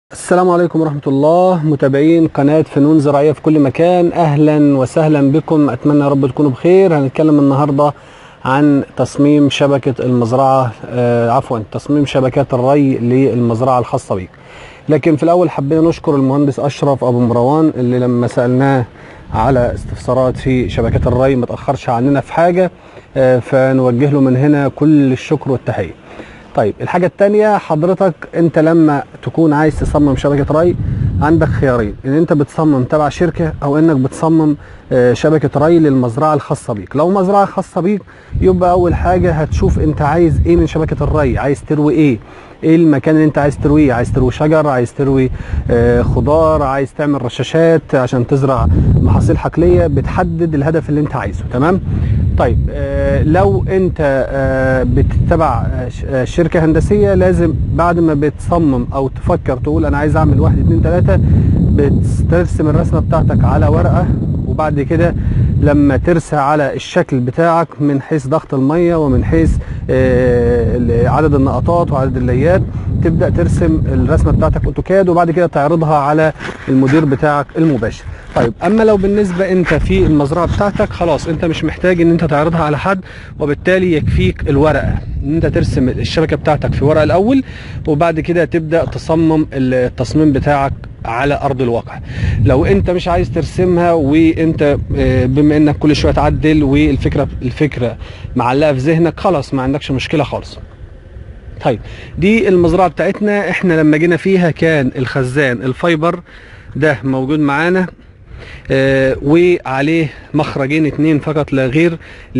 السلام عليكم ورحمة الله متابعين قناة فنون زراعية في كل مكان أهلا وسهلا بكم أتمنى يا رب تكونوا بخير هنتكلم النهاردة عن تصميم شبكة المزرعة آه عفوا تصميم شبكات الري للمزرعة الخاصة بيك لكن في الأول حبينا نشكر المهندس أشرف أبو مروان اللي لما سألناه على استفسارات في شبكات الري ما تأخرش عننا في حاجة آه فنوجه له من هنا كل الشكر والتحية طيب الحاجة التانية حضرتك انت لما تكون عايز تصمم شبكة ري عندك خيارين ان انت بتصمم تبع شركة او انك بتصمم آه، شبكة ري للمزرعة الخاصة بيك لو مزرعة خاصة بيك يبقى اول حاجة هتشوف انت عايز ايه من شبكة الري عايز تروي ايه ايه المكان اللي انت عايز ترويه عايز تروي شجر عايز تروي آه، خضار عايز تعمل رشاشات عشان تزرع محاصيل حقلية بتحدد الهدف اللي انت عايزه تمام طيب آه، لو انت آه، بتتبع آه، ش- آه، شركه هندسيه لازم بعد ما بتصمم او تفكر تقول انا عايز اعمل واحد اتنين تلاته بترسم الرسمه بتاعتك على ورقه وبعد كده لما ترسى على الشكل بتاعك من حيث ضغط الميه ومن حيث آه، ال- عدد النقطات وعدد الليات تبدا ترسم الرسمه بتاعتك اوتوكاد وبعد كده تعرضها على المدير بتاعك المباشر طيب اما لو بالنسبه انت في المزرعه بتاعتك خلاص انت مش محتاج ان انت تعرضها على حد وبالتالي يكفيك الورقه ان انت ترسم الشبكه بتاعتك في ورقه الاول وبعد كده تبدا تصمم التصميم بتاعك على ارض الواقع لو انت مش عايز ترسمها وانت آه، بما انك كل شويه تعدل والفكره الفكره معلقه في ذهنك خلاص ما عندكش مشكله خالص طيب دي المزرعه بتاعتنا احنا لما جينا فيها كان الخزان الفايبر ده موجود معانا آه، وعليه مخرجين اتنين فقط لا غير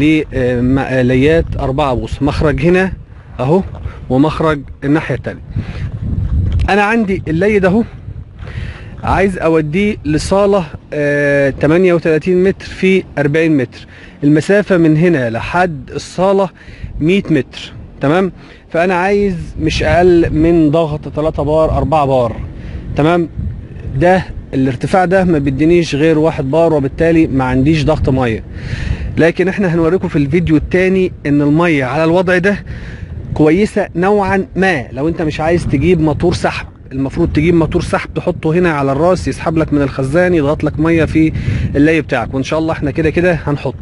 لآليات أربعة بوص مخرج هنا أهو ومخرج الناحية التانية أنا عندي اللي ده أهو عايز أوديه لصالة آه 38 متر في 40 متر المسافة من هنا لحد الصالة 100 متر تمام فأنا عايز مش أقل من ضغط 3 بار 4 بار تمام ده الارتفاع ده ما بيدينيش غير واحد بار وبالتالي ما عنديش ضغط ميه لكن احنا هنوريكم في الفيديو التاني ان الميه على الوضع ده كويسه نوعا ما لو انت مش عايز تجيب موتور سحب المفروض تجيب موتور سحب تحطه هنا على الراس يسحب لك من الخزان يضغط لك ميه في اللي بتاعك وان شاء الله احنا كده كده هنحطه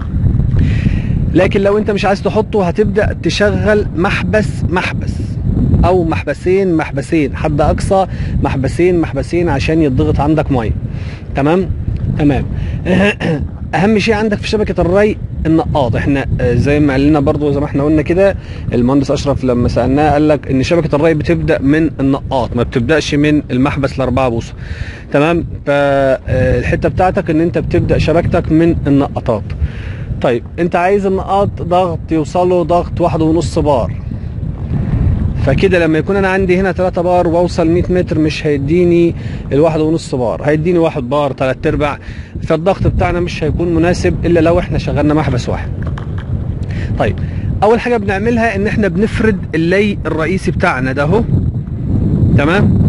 لكن لو انت مش عايز تحطه هتبدا تشغل محبس محبس او محبسين محبسين حد اقصى محبسين محبسين عشان يتضغط عندك ميه تمام تمام اهم شيء عندك في شبكه الري النقاط احنا آه، زي ما قال لنا برضو زي ما احنا قلنا كده المهندس اشرف لما سالناه قال لك ان شبكه الري بتبدا من النقاط ما بتبداش من المحبس الاربعه بوصه تمام فالحته بتاعتك ان انت بتبدا شبكتك من النقطات طيب انت عايز النقاط ضغط يوصلوا ضغط واحد ونص بار فكده لما يكون انا عندي هنا 3 بار واوصل 100 متر مش هيديني الواحد ونص بار هيديني واحد بار تلات ارباع فالضغط بتاعنا مش هيكون مناسب الا لو احنا شغلنا محبس واحد طيب اول حاجه بنعملها ان احنا بنفرد اللي الرئيسي بتاعنا ده اهو تمام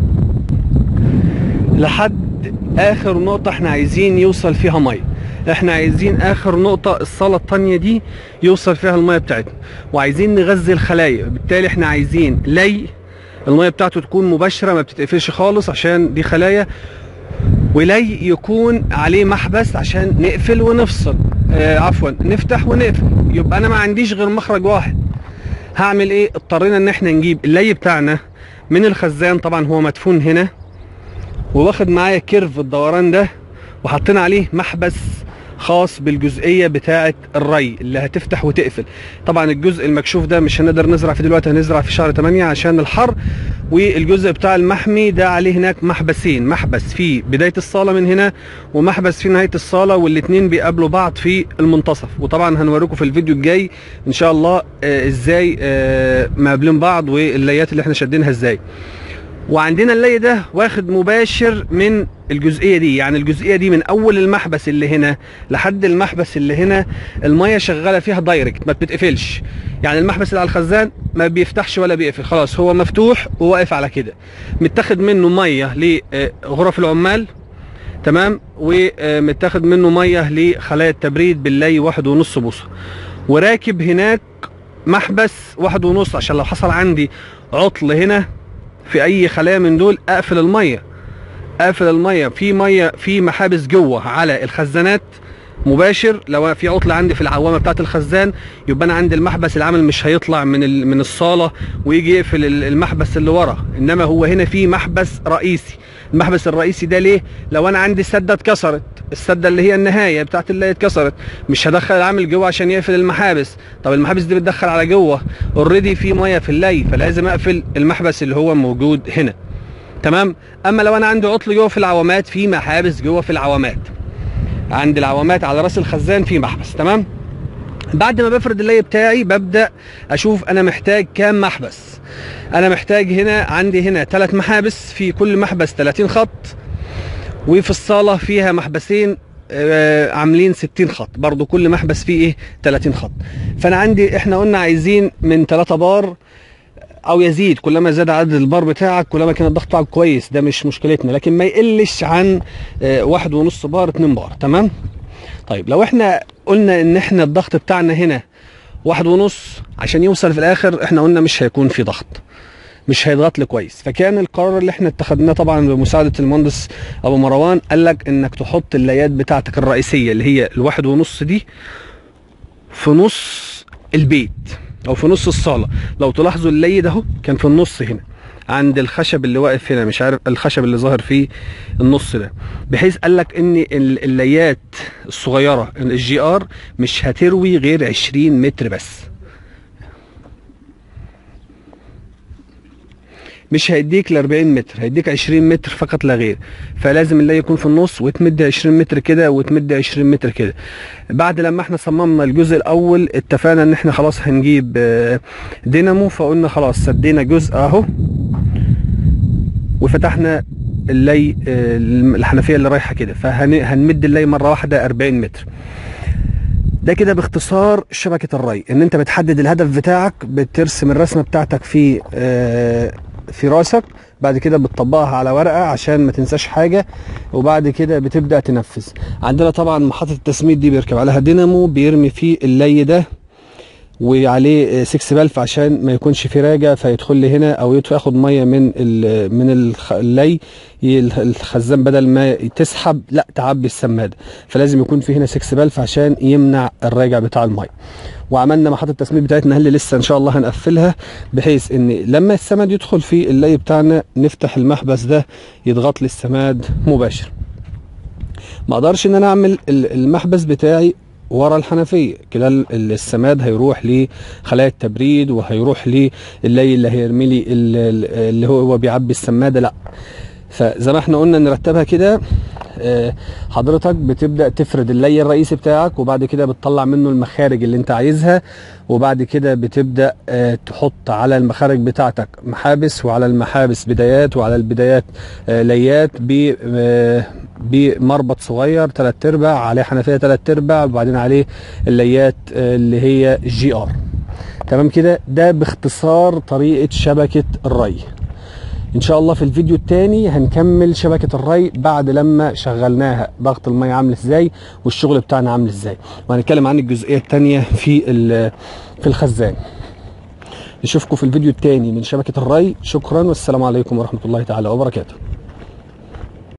لحد اخر نقطه احنا عايزين يوصل فيها ميه احنا عايزين اخر نقطة الصالة التانية دي يوصل فيها المية بتاعتنا وعايزين نغذي الخلايا بالتالي احنا عايزين لي المية بتاعته تكون مباشرة ما بتتقفلش خالص عشان دي خلايا ولي يكون عليه محبس عشان نقفل ونفصل آه عفوا نفتح ونقفل يبقى انا ما عنديش غير مخرج واحد هعمل ايه اضطرينا ان احنا نجيب اللي بتاعنا من الخزان طبعا هو مدفون هنا وواخد معايا كيرف الدوران ده وحطينا عليه محبس خاص بالجزئيه بتاعه الري اللي هتفتح وتقفل طبعا الجزء المكشوف ده مش هنقدر نزرع فيه دلوقتي هنزرع في شهر 8 عشان الحر والجزء بتاع المحمي ده عليه هناك محبسين محبس في بدايه الصاله من هنا ومحبس في نهايه الصاله والاثنين بيقابلوا بعض في المنتصف وطبعا هنوريكم في الفيديو الجاي ان شاء الله آه ازاي آه مقابلين بعض والليات اللي احنا شادينها ازاي وعندنا اللي ده واخد مباشر من الجزئيه دي يعني الجزئيه دي من اول المحبس اللي هنا لحد المحبس اللي هنا الميه شغاله فيها دايركت ما بتتقفلش يعني المحبس اللي على الخزان ما بيفتحش ولا بيقفل خلاص هو مفتوح وواقف على كده متاخد منه ميه لغرف العمال تمام ومتاخد منه ميه لخلايا التبريد باللي واحد ونص بوصه وراكب هناك محبس واحد ونص عشان لو حصل عندي عطل هنا في اي خلايا من دول اقفل الميه اقفل الميه في ميه في محابس جوه على الخزانات مباشر لو في عطله عندي في العوامه بتاعه الخزان يبقى انا عندي المحبس العامل مش هيطلع من ال- من الصاله ويجي يقفل ال- المحبس اللي ورا انما هو هنا في محبس رئيسي المحبس الرئيسي ده ليه لو انا عندي سده اتكسرت السده اللي هي النهايه بتاعه اللي اتكسرت مش هدخل العامل جوه عشان يقفل المحابس طب المحابس دي بتدخل على جوه اوريدي في ميه في اللي فلازم اقفل المحبس اللي هو موجود هنا تمام اما لو انا عندي عطل جوه في العوامات في محابس جوه في العوامات عند العوامات على راس الخزان في محبس تمام بعد ما بفرد اللي بتاعي ببدا اشوف انا محتاج كام محبس انا محتاج هنا عندي هنا ثلاث محابس في كل محبس 30 خط وفي الصاله فيها محبسين آه، عاملين 60 خط برضو كل محبس فيه ايه 30 خط فانا عندي احنا قلنا عايزين من 3 بار او يزيد كلما زاد عدد البار بتاعك كلما كان الضغط بتاعك كويس ده مش مشكلتنا لكن ما يقلش عن آه، واحد ونص بار اتنين بار تمام طيب لو احنا قلنا ان احنا الضغط بتاعنا هنا واحد ونص عشان يوصل في الاخر احنا قلنا مش هيكون في ضغط مش هيضغط لي كويس فكان القرار اللي احنا اتخذناه طبعا بمساعده المهندس ابو مروان قال لك انك تحط اللايات بتاعتك الرئيسيه اللي هي الواحد ونص دي في نص البيت او في نص الصاله لو تلاحظوا اللي ده اهو كان في النص هنا عند الخشب اللي واقف هنا مش عارف الخشب اللي ظاهر فيه النص ده بحيث قال لك ان ال- الليات الصغيره الجي ار مش هتروي غير 20 متر بس مش هيديك ل 40 متر هيديك 20 متر فقط لا غير فلازم اللي يكون في النص وتمد 20 متر كده وتمد 20 متر كده بعد لما احنا صممنا الجزء الاول اتفقنا ان احنا خلاص هنجيب آه، دينامو فقلنا خلاص سدينا جزء اهو وفتحنا اللي آه، الحنفيه اللي رايحه كده فهنمد اللي مره واحده 40 متر ده كده باختصار شبكة الري ان انت بتحدد الهدف بتاعك بترسم الرسمة بتاعتك في آه، في راسك بعد كده بتطبقها على ورقة عشان ما تنساش حاجة وبعد كده بتبدأ تنفذ عندنا طبعا محطة التسميد دي بيركب عليها دينامو بيرمي فيه اللي ده وعليه 6 بلف عشان ما يكونش في راجع فيدخل لي هنا او يدخل ياخد ميه من ال من الخ- اللي ي- الخزان بدل ما تسحب لا تعبي السماده فلازم يكون في هنا 6 بلف عشان يمنع الراجع بتاع الميه وعملنا محطه التسميد بتاعتنا اللي لسه ان شاء الله هنقفلها بحيث ان لما السماد يدخل في اللي بتاعنا نفتح المحبس ده يضغط لي السماد مباشر ما اقدرش ان انا اعمل ال- المحبس بتاعي ورا الحنفيه كده ال- السماد هيروح لخلايا التبريد وهيروح للي اللي هيرمي لي ال- ال- اللي هو هو بيعبي السماده لا فزي ما احنا قلنا نرتبها كده آه، حضرتك بتبدا تفرد اللي الرئيسي بتاعك وبعد كده بتطلع منه المخارج اللي انت عايزها وبعد كده بتبدا آه، تحط على المخارج بتاعتك محابس وعلى المحابس بدايات وعلى البدايات آه، ليات ب آه، بمربط صغير تلات ارباع عليه حنفيه تلات ارباع وبعدين عليه الليات آه، اللي هي جي ار تمام كده ده باختصار طريقه شبكه الري ان شاء الله في الفيديو التاني هنكمل شبكة الري بعد لما شغلناها ضغط المية عامل ازاي والشغل بتاعنا عامل ازاي وهنتكلم عن الجزئية التانية في ال- في الخزان نشوفكم في الفيديو التاني من شبكة الري شكرا والسلام عليكم ورحمة الله تعالى وبركاته